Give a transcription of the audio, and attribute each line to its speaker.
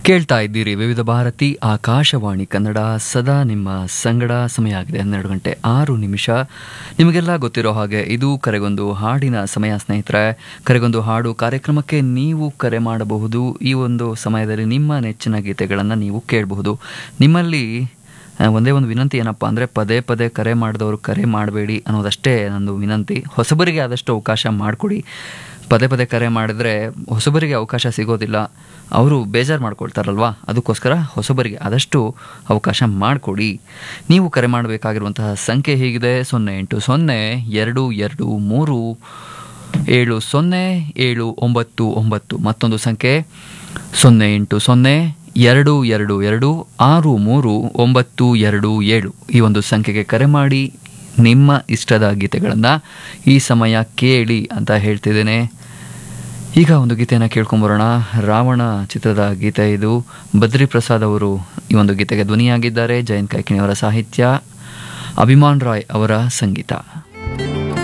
Speaker 1: ಕೇಳ್ತಾ ಇದ್ದೀರಿ ವಿವಿಧ ಭಾರತಿ ಆಕಾಶವಾಣಿ ಕನ್ನಡ ಸದಾ ನಿಮ್ಮ ಸಂಗಡ ಸಮಯ ಆಗಿದೆ ಹನ್ನೆರಡು ಗಂಟೆ ಆರು ನಿಮಿಷ ನಿಮಗೆಲ್ಲ ಗೊತ್ತಿರೋ ಹಾಗೆ ಇದು ಕರೆಗೊಂದು ಹಾಡಿನ ಸಮಯ ಸ್ನೇಹಿತರೆ ಕರೆಗೊಂದು ಹಾಡು ಕಾರ್ಯಕ್ರಮಕ್ಕೆ ನೀವು ಕರೆ ಮಾಡಬಹುದು ಈ ಒಂದು ಸಮಯದಲ್ಲಿ ನಿಮ್ಮ ನೆಚ್ಚಿನ ಗೀತೆಗಳನ್ನು ನೀವು ಕೇಳಬಹುದು ನಿಮ್ಮಲ್ಲಿ ಆ, ಒಂದೇ ಒಂದು ವಿನಂತಿ ಏನಪ್ಪ ಅಂದರೆ ಪದೇ ಪದೇ ಕರೆ ಮಾಡಿದವರು ಕರೆ ಮಾಡಬೇಡಿ ಅನ್ನೋದಷ್ಟೇ ನಂದು ವಿನಂತಿ ಹೊಸಬರಿಗೆ ಆದಷ್ಟು ಅವಕಾಶ ಮಾಡಿಕೊಡಿ ಪದೇ ಪದೇ ಕರೆ ಮಾಡಿದ್ರೆ ಹೊಸಬರಿಗೆ ಅವಕಾಶ ಸಿಗೋದಿಲ್ಲ ಅವರು ಬೇಜಾರು ಮಾಡ್ಕೊಳ್ತಾರಲ್ವಾ ಅದಕ್ಕೋಸ್ಕರ ಹೊಸಬರಿಗೆ ಆದಷ್ಟು ಅವಕಾಶ ಮಾಡಿಕೊಡಿ ನೀವು ಕರೆ ಮಾಡಬೇಕಾಗಿರುವಂತಹ ಸಂಖ್ಯೆ ಹೀಗಿದೆ ಸೊನ್ನೆ ಎಂಟು ಸೊನ್ನೆ ಎರಡು ಎರಡು ಮೂರು ಏಳು ಸೊನ್ನೆ ಏಳು ಒಂಬತ್ತು ಒಂಬತ್ತು ಮತ್ತೊಂದು ಸಂಖ್ಯೆ ಸೊನ್ನೆ ಎಂಟು ಸೊನ್ನೆ ಎರಡು ಎರಡು ಎರಡು ಆರು ಮೂರು ಒಂಬತ್ತು ಎರಡು ಏಳು ಈ ಒಂದು ಸಂಖ್ಯೆಗೆ ಕರೆ ಮಾಡಿ ನಿಮ್ಮ ಇಷ್ಟದ ಗೀತೆಗಳನ್ನು ಈ ಸಮಯ ಕೇಳಿ ಅಂತ ಹೇಳ್ತಿದ್ದೇನೆ ಈಗ ಒಂದು ಗೀತೆಯನ್ನು ಕೇಳ್ಕೊಂಬರೋಣ ರಾವಣ ಚಿತ್ರದ ಗೀತೆ ಇದು ಬದ್ರಿ ಪ್ರಸಾದ್ ಅವರು ಈ ಒಂದು ಗೀತೆಗೆ ಧ್ವನಿಯಾಗಿದ್ದಾರೆ ಜಯಂತ್ ಕಾಯ್ಕಿಣಿಯವರ ಸಾಹಿತ್ಯ ಅಭಿಮಾನ್ ರಾಯ್ ಅವರ ಸಂಗೀತ